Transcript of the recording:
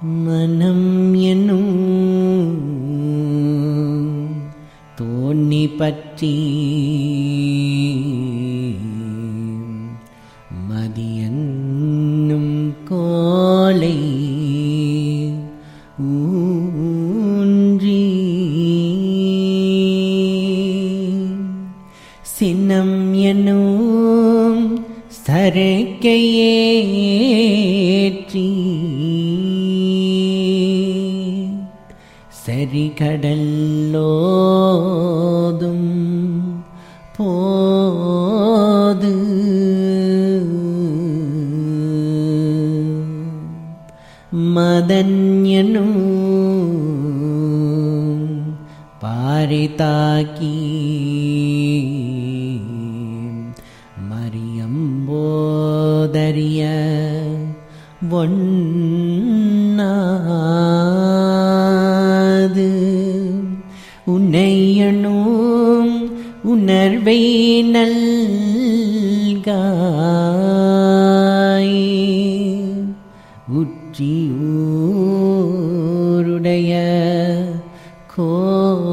மனம் என்னும் தோணி பற்றி மதியன்னும் கோலை ஊன்றி சின்னம் என்னும் சரக்கையேற்றி சரிகடல்லோதும் போது மதன்யனும் பாரிதாக்கி மரியம்போதரிய ஒன்னாது உன்னையணும் உணர்வை நல்காய் உச்சி ஊருடைய கோலே